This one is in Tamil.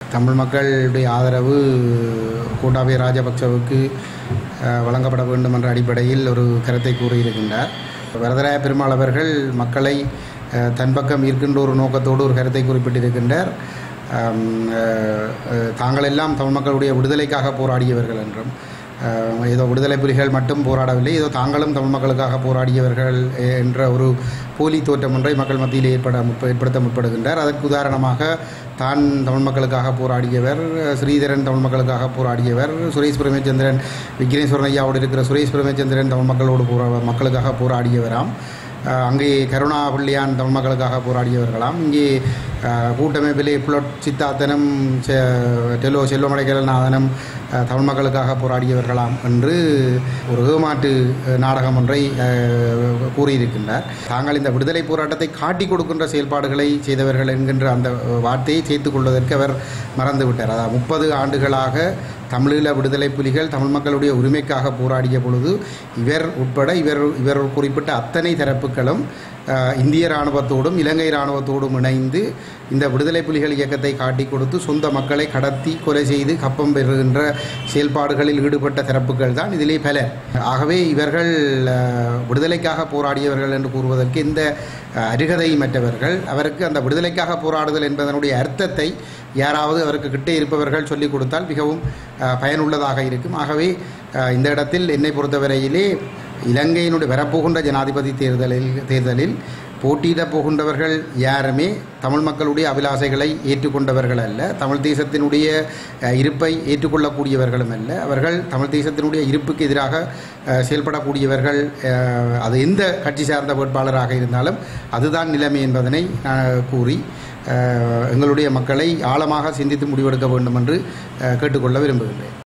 தமிழ் மக்களுடைய ஆதரவு கோட்டாபய ராஜபக்சவுக்கு அஹ், வழங்கப்பட வேண்டும் என்ற அடிப்படையில் ஒரு கருத்தை கூறியிருக்கின்றார் வரதராய பெருமாள் அவர்கள் மக்களை அஹ், தன் பக்கம் இருக்கின்ற ஒரு நோக்கத்தோடு ஒரு கருத்தை குறிப்பிட்டிருக்கின்றார் அம், அஹ், அஹ், தாங்களெல்லாம் தமிழ் மக்களுடைய விடுதலைக்காக போராடியவர்கள் என்றும் அஹ், ஏதோ விடுதலை புலிகள் மட்டும் போராடவில்லை ஏதோ தாங்களும் தமிழ் மக்களுக்காக போராடியவர்கள் என்ற ஒரு போலி தோற்றம் ஒன்றை மக்கள் மத்தியில் ஏற்பட முற்ப- ஏற்படுத்த முற்படுகின்றார் அதற்கு உதாரணமாக தான் தமிழ் மக்களுக்காக போராடியவர் ஸ்ரீதரன் தமிழ் மக்களுக்காக போராடியவர் சுரேஷ் பிரேமச்சந்திரன் விக்னேஸ்வரன் ஐயாவோடு இருக்கிற சுரேஷ் பிரேமச்சந்திரன் தமிழ் மக்களோடு போரா மக்களுக்காக போராடியவராம் அஹ் அங்கே கருணா பிள்ளையான் தமிழ் மக்களுக்காக போராடியவர்களாம் இங்கே அஹ், கூட்டமைப்பிலே புலட் சித்தாத்தனும் செ- டெலோ செல்வமடைகலநாதனும் அஹ், தமிழ் மக்களுக்காக போராடியவர்களாம் என்று ஒரு ஏமாற்று அஹ், நாடகம் ஒன்றை அஹ், கூறியிருக்கின்றார் தாங்கள் இந்த விடுதலை போராட்டத்தை காட்டி கொடுக்கின்ற செயல்பாடுகளை செய்தவர்கள் என்கின்ற அந்த அஹ், வார்த்தையை சேர்த்துக் கொள்வதற்கு அவர் மறந்துவிட்டார் அதாவது முப்பது ஆண்டுகளாக தமிழீழ விடுதலை புலிகள் தமிழ் மக்களுடைய உரிமைக்காக போராடிய பொழுது இவர் உட்பட இவர் இவர் குறிப்பிட்ட அத்தனை தரப்புகளும் அஹ், இந்திய இராணுவத்தோடும் இலங்கை இராணுவத்தோடும் இணைந்து இந்த விடுதலை புலிகள் இயக்கத்தை காட்டி கொடுத்து சொந்த மக்களை கடத்தி கொலை செய்து கப்பம் பெறுகின்ற செயல்பாடுகளில் ஈடுபட்ட தரப்புகள் தான் இதிலே பலர் ஆகவே இவர்கள் அஹ், விடுதலைக்காக போராடியவர்கள் என்று கூறுவதற்கு இந்த அஹ், அருகதை மற்றவர்கள் அவருக்கு அந்த விடுதலைக்காக போராடுதல் என்பதனுடைய அர்த்தத்தை யாராவது அவருக்கு கிட்டே இருப்பவர்கள் சொல்லிக் கொடுத்தால் மிகவும் அஹ், பயனுள்ளதாக இருக்கும் ஆகவே அஹ், இந்த இடத்தில் என்னை பொறுத்தவரையிலே இலங்கையினுடைய வரப்போகின்ற ஜனாதிபதி தேர்தலில் தேர்தலில் போட்டியிடப் போகின்றவர்கள் யாருமே தமிழ் மக்களுடைய அபிலாசைகளை ஏற்றுக்கொண்டவர்கள் அல்ல தமிழ் தேசத்தினுடைய அஹ், இருப்பை ஏற்றுக்கொள்ளக்கூடியவர்களும் அல்ல அவர்கள் தமிழ் தேசத்தினுடைய இருப்புக்கு எதிராக அஹ், செயல்படக்கூடியவர்கள் அஹ், அது எந்த கட்சி சார்ந்த வேட்பாளராக இருந்தாலும் அதுதான் நிலைமை என்பதனை நான் கூறி அஹ், எங்களுடைய மக்களை ஆழமாக சிந்தித்து முடிவெடுக்க வேண்டும் என்று அஹ், கேட்டுக்கொள்ள விரும்புகின்றேன்